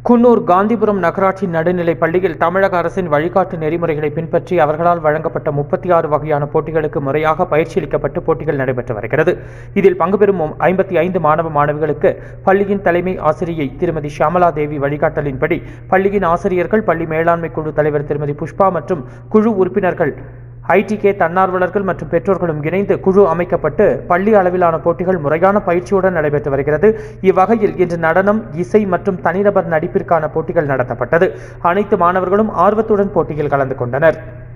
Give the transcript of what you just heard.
குன்னூர் காந்திபுரம் நகராட்சி நடுநிலைப் பள்ளியில் தமிழக அரசின் வழிகாட்டு நெறிமுறைகளை பின்பற்றி அவர்களால் வழங்கப்பட்ட முப்பத்தி ஆறு வகையான போட்டிகளுக்கு முறையாக பயிற்சியளிக்கப்பட்டு போட்டிகள் நடைபெற்று வருகிறது இதில் பங்கு பெறும் ஐம்பத்தி ஐந்து மாணவ மாணவிகளுக்கு பள்ளியின் தலைமை ஆசிரியை திருமதி ஷியாமலா தேவி வழிகாட்டலின்படி பள்ளியின் ஆசிரியர்கள் பள்ளி மேலாண்மை குழு தலைவர் திருமதி புஷ்பா மற்றும் குழு உறுப்பினர்கள் ஐடிகே தன்னார்வலர்கள் மற்றும் பெற்றோர்களும் இணைந்து குழு அமைக்கப்பட்டு பள்ளி அளவிலான போட்டிகள் முறையான பயிற்சியுடன் நடைபெற்று வருகிறது இவ்வகையில் இன்று நடனம் இசை மற்றும் தனிநபர் நடிப்பிற்கான போட்டிகள் நடத்தப்பட்டது அனைத்து மாணவர்களும் ஆர்வத்துடன் போட்டியில் கலந்து கொண்டனர்